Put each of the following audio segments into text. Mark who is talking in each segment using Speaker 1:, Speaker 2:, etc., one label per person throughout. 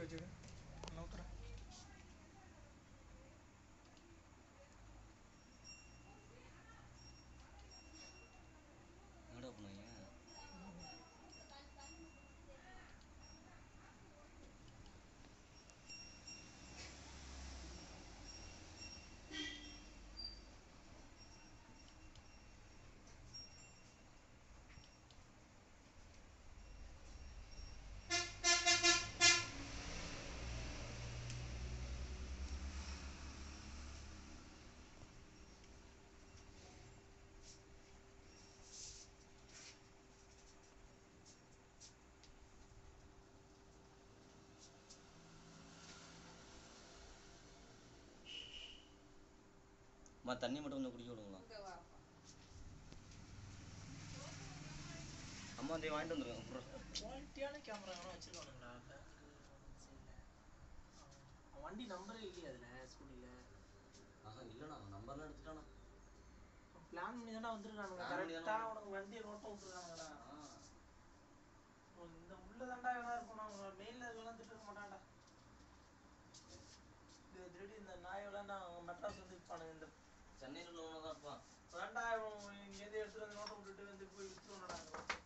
Speaker 1: வச்சுக்க நவுத்துறேன்
Speaker 2: எங்கடா போனீங்க அம்மா தண்ணி மட்டும் கொஞ்சம் குடிக்க விடுங்களா அம்மா வந்து வாங்கிட்டு வந்துருங்க அப்புறம்
Speaker 3: குவாலிட்டியான கேமரா வேணா வச்சிருக்கானுங்களா அவன் வண்டி நம்பரே இல்லையா அதில் ஸ்கூட்டியில்
Speaker 2: ஆஹா இல்லைண்ணா நம்பர்லாம் எடுத்துட்டானா
Speaker 3: பிளான் பண்ணி தானே வந்திருக்கானுங்க
Speaker 2: Plan பண்ணி தானே
Speaker 3: கரெக்டாக உனக்கு வண்டியை ரோட்டை விட்டுருக்கானுங்கடா இந்த உள்ள தாண்டா வேணா இருக்கும் அவங்க மெயிலில் வேணா திட்டு மாட்டான்டா இது திருடி இந்த நாய் விளாண்டா அவங்க மெட்ராஸ் வந்து இருப்பானுங்க இந்த
Speaker 2: சென்னையில் உள்ளவங்க தான் இருப்பான்
Speaker 3: வேண்டா இவன் இங்கேருந்து எடுத்துட்டு வந்து ரோட்டை விட்டுட்டு வந்து போய் வித்துருவாடா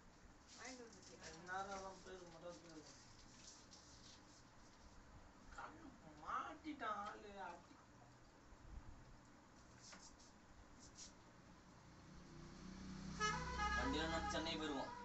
Speaker 3: நேரம் தான் போயிருக்கு மெட்ராஸ் போயிருக்கு கண்ணு மாட்டிட்டான் ஆளு அடி
Speaker 2: வண்டியில் நான் சென்னை போயிடுவோம்